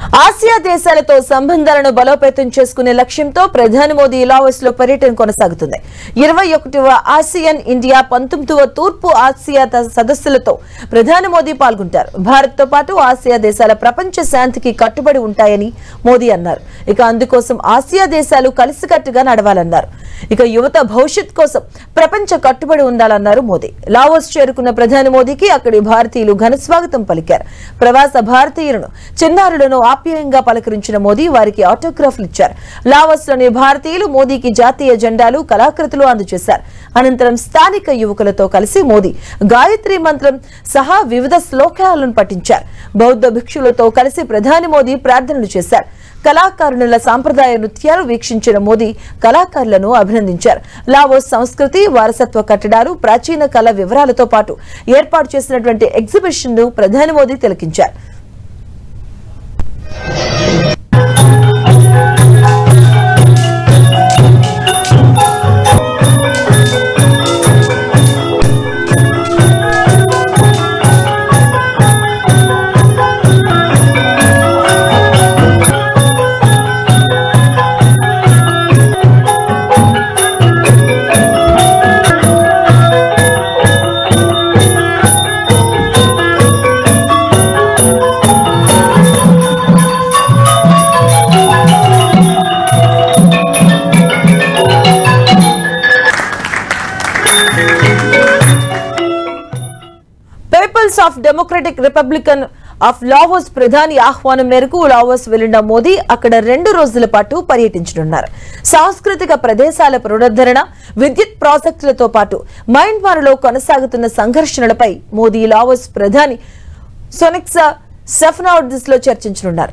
Asia దేశాలతో సంబంధాలను బలోపేతం చేసుకునే లక్ష్యంతో ప్రధాని మోదీ లావోస్ లో పర్యటన కొనసాగుతుంది ఇరవై ఒకటవ ఆసియన్ ఇండియా పంతొమ్మిదవ తూర్పు ఆసియా ద- సదస్సులతో ప్రధాని మోదీ పాల్గొంటారు భారత్ తో పాటు ఆసియా దేశాల ప్రపంచ శాంతికి కట్టుబడి ఉంటాయని మోదీ అన్నారు ఇక అందుకోసం ఆసియా దేశాలు కలిసికట్టుగా నడవాలన్నారు ఇక యువత భవిష్యత్ కోసం ప్రపంచ కట్టుబడి ఉండాలన్నారు మోదీ లావోస్ చేరుకున్న ప్రధాని మోదీకి అక్కడి భారతీయులు ఘన స్వాగతం పలికారు ప్రవాస భారతీయులను చిన్నారులను ఆప్యాయంగా పలకరించిన మోదీ వారికి ఆటోగ్రాఫ్లు ఇచ్చారు లావోస్ లోని భారతీయులు మోదీకి జాతీయ జెండాలు కళాకృతులు అందజేశారు అనంతరం స్థానిక యువకులతో కలిసి మోదీ గాయత్రి మంత్రం సహా వివిధ శ్లోకాలను పఠించారు బౌద్ధ భిక్షులతో కలిసి ప్రధాని మోదీ ప్రార్థనలు చేశారు కళాకారుల సాంప్రదాయ నృత్యాలు వీక్షించిన మోదీ కళాకారులను అభినందించారు లావోస్ సంస్కృతి వారసత్వ కట్టడాలు ప్రాచీన కళ వివరాలతో పాటు ఏర్పాటు చేసినటువంటి ఎగ్జిబిషన్ ను ప్రధాని మోదీ తిలకించారు peoples of democratic republican of Laos ప్రధాని ఆహ్వానం మేరకు లావోస్ వెళ్లిన మోదీ అక్కడ రెండు రోజుల పాటు పర్యటించనున్నారు సాంస్కృతిక ప్రదేశాల పునరుద్ధరణ విద్యుత్ ప్రాజెక్టులతో పాటు మయన్మార్లో కొనసాగుతున్న సంఘర్షణలపై మోదీ లావోస్ ప్రధాని సొనిక్సా సెఫ్నాడిస్ లో చర్చించనున్నారు